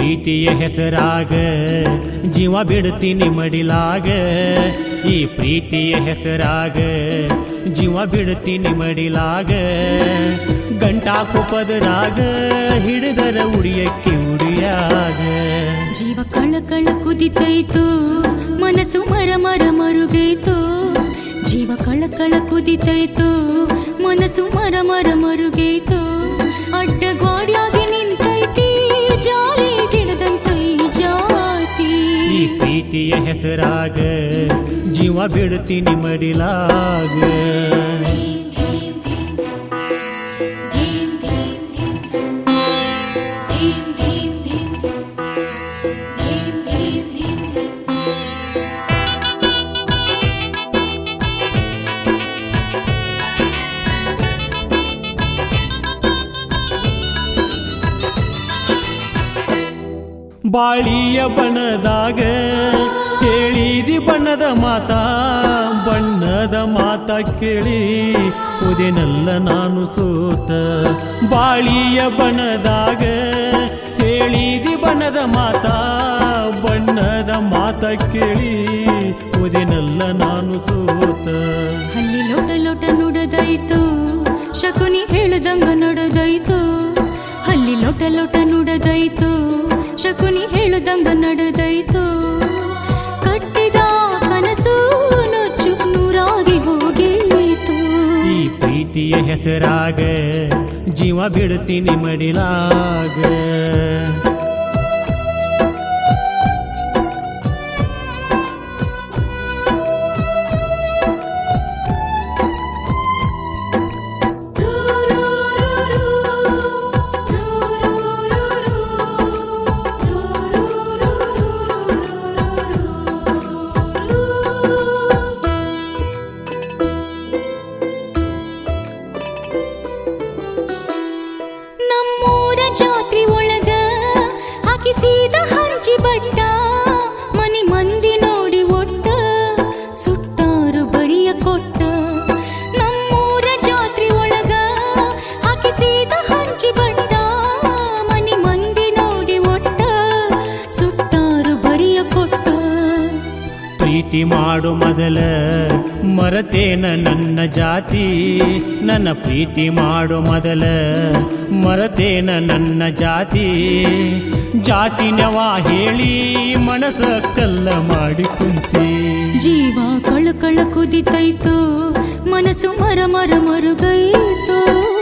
ಪ್ರೀತಿಯ ಹೆಸರಾಗ ಜೀವ ಬಿಡ್ತೀನಿ ಮಡಿಲಾಗ ಈ ಪ್ರೀತಿಯ ಹೆಸರಾಗ ಜೀವ ಬಿಡ್ತೀನಿ ಮಡಿಲಾಗ ಗಂಟಾಕು ಪದರಾಗ ಹಿಡಿದರ ಉಡಿಯಕ್ಕೆ ಉಡಿಯಾಗ ಜೀವ ಕಳ ಕಳ ಕುದಿತೈತು ಮನಸ್ಸು ಮರ ಮರ ಮರುಗೈತು ಜೀವ ಕಳ ಕಳ ಕುದಿತೈತು ಮನಸ್ಸು ಮರ ಮರ ಮರುಗೈತು ಅಡ್ಡ ಗಾಡಿಯಾಗಿ ನಿಂತೈತಿ ಜಾಲಿ ಗಿಡದಂತೈ ಜಾತಿ ಈ ಪ್ರೀತಿಯ ಹೆಸರಾಗ ಜೀವ ಬಿಡ್ತೀನಿ ಮಡಿಲಾಗ ಬಾಳಿಯ ಬಣ್ಣದಾಗ ಕೇಳಿದಿ ಬಣ್ಣದ ಮಾತ ಬಣ್ಣದ ಮಾತ ಕೇಳಿ ಉದೆನಲ್ಲ ನಾನು ಸೋತ ಬಾಳಿಯ ಬಣ್ಣದಾಗ ಕೇಳಿದಿ ಬಣ್ಣದ ಮಾತ ಬಣ್ಣದ ಮಾತ ಕೇಳಿ ಉದೆನಲ್ಲ ನಾನು ಸೋತ ಅಲ್ಲಿ ಲೋಟ ಲೋಟ ನುಡದೈತು ಶಕುನಿ ಹೇಳದಂಗ ನಡೆದೈತು ಅಲ್ಲಿ ಲೋಟ ಲೋಟ ನುಡದೈತು ಶಕುನಿ ಹೇಳದಂಗ ನಡೆದೈತು ಕಟ್ಟಿದ ಕನಸು ನುಚ್ಚು ನೂರಾಗಿ ಹೋಗೇತು ಈ ಪ್ರೀತಿಯ ಹೆಸರಾಗ ಜೀವ ಬಿಡ್ತೀನಿ ಮಡಿಲಾಗ ನಮ್ಮೂರ ಜಾತ್ರೆ ಒಳಗ ಹಾಕಿಸಿದ ಹಂಚಿ ಬಟ್ಟ ಮನಿ ಮಂದಿ ನೋಡಿ ಒಟ್ಟ ಸುಟ್ಟಾರು ಬರಿಯ ಕೊಟ್ಟ ನಮ್ಮೂರ ಜಾತ್ರೆ ಒಳಗ ಹಾಕಿಸಿದ ಹಂಚಿ ಬಟ್ಟ ಮನಿ ಮಂದಿ ನೋಡಿ ಒಟ್ಟ ಸುಟ್ಟಾರು ಬರಿಯ ಕೊಟ್ಟ ಪ್ರೀತಿ ಮಾಡು ಮೊದಲ ಮರತೇನ ನನ್ನ ಜಾತಿ ನನ್ನ ಪ್ರೀತಿ ಮಾಡು ಮೊದಲ ಮರತೇನ ನನ್ನ ಜಾತಿ ಜಾತಿನವ ಹೇಳಿ ಮನಸ ಕಲ್ಲ ಮಾಡಿ ಕುಂತಿ ಜೀವ ಕಳ ಕಳ ಕುದಿತೈತು ಮನಸ್ಸು ಮರ ಮರ ಮರುಗೈತು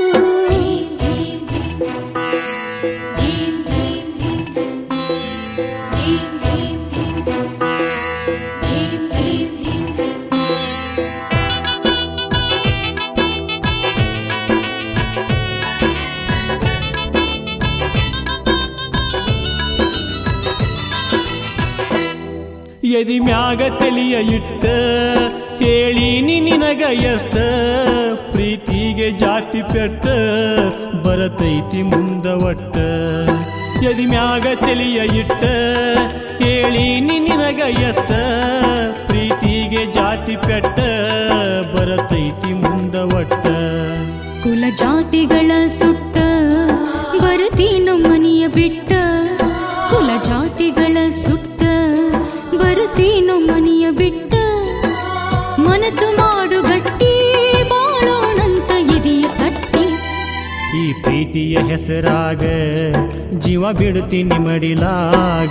ಎದಿ ಮ್ಯಾಗ ತಲಿಯ ಇಟ್ಟ ಕೇಳೀನಿ ನಿನಗ ಎಷ್ಟ ಪ್ರೀತಿಗೆ ಜಾತಿ ಪೆಟ್ಟ ಬರತೈತಿ ಮುಂದ ಒಟ್ಟ ಎದಿ ಮ್ಯಾಗ ತಲಿಯ ಇಟ್ಟ ಕೇಳೀನಿ ನಿನಗ ಎಷ್ಟ ಪ್ರೀತಿಗೆ ಜಾತಿ ಪೆಟ್ಟ ಬರತೈತಿ ಮುಂದ ಒಟ್ಟ ಕುಲ ಜಾತಿಗಳ ಸುಟ್ಟ ಬರುತ್ತೀನು ಮನಿಯ ಬಿಟ್ಟ ಕುಲ ಜಾತಿಗಳ ಸುಟ್ಟ ಬರುತ್ತೀನು ಮನಿಯ ಬಿಟ್ಟ ಮನಸ್ಸು ಮಾಡು ಗಟ್ಟಿ ಬಾಳೋಣಂತ ಎದೆಯ ಕಟ್ಟಿ ಈ ಪ್ರೀತಿಯ ಹೆಸರಾಗ ಜೀವ ಬಿಡ್ತೀನಿ ಮಡಿಲಾಗ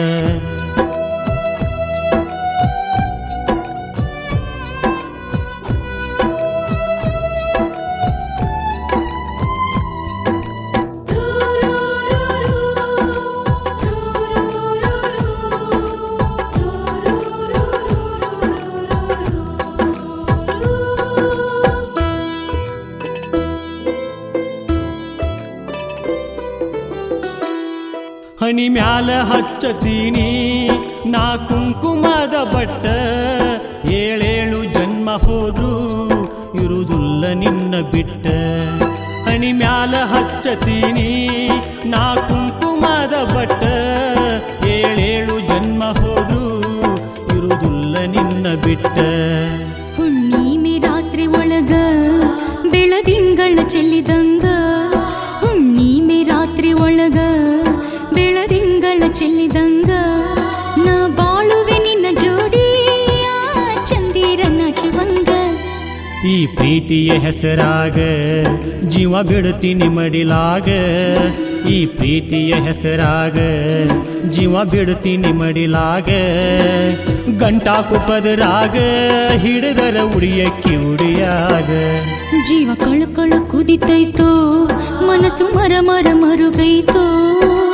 ಹನಿ ಮ್ಯಾಲ ಹಚ್ಚತೀನಿ ನಾ ಕುಂಕುಮದ ಬಟ್ಟ ಏಳೇಳು ಜನ್ಮ ಹೋದ್ರು ಇರುವುದಿಲ್ಲ ನಿನ್ನ ಬಿಟ್ಟ ಹನಿ ಮ್ಯಾಲ ಹಚ್ಚತೀನಿ ನಾ ಕುಂಕುಮದ ಬಟ್ಟ ಏಳೇಳು ಜನ್ಮ ಹೋದ್ರು ಇರುವುದಿಲ್ಲ ನಿನ್ನ ಬಿಟ್ಟ ಹುಣ್ಣಿಮೆ ರಾತ್ರಿ ಒಳಗ ಬೆಳದಿಂಗಳ ಚೆಲ್ಲಿದಂಗ ಹುಣ್ಣಿಮೆ ರಾತ್ರಿ ಒಳಗ ಬೆಳದಿಂಗಳ ಚೆಲ್ಲಿದಂಗ ನಾ ಬಾಳುವೆ ನಿನ್ನ ಜೋಡಿ ಆ ಚಂದಿರ ನಾಚುವಂಗ ಈ ಪ್ರೀತಿಯ ಹೆಸರಾಗ ಜೀವ ಬಿಡ್ತೀನಿ ಮಡಿಲಾಗ ಈ ಪ್ರೀತಿಯ ಹೆಸರಾಗ ಜೀವ ಬಿಡ್ತೀನಿ ಮಡಿಲಾಗ ಗಂಟಾಕು ಪದರಾಗ ಹಿಡಿದರ ಉಡಿಯಕ್ಕಿ ಉಡಿಯಾಗ ಜೀವ ಕಳಕಳ ಕುದಿತೈತೋ ಮನಸ್ಸು ಮರ ಮರ ಮರುಗೈತೋ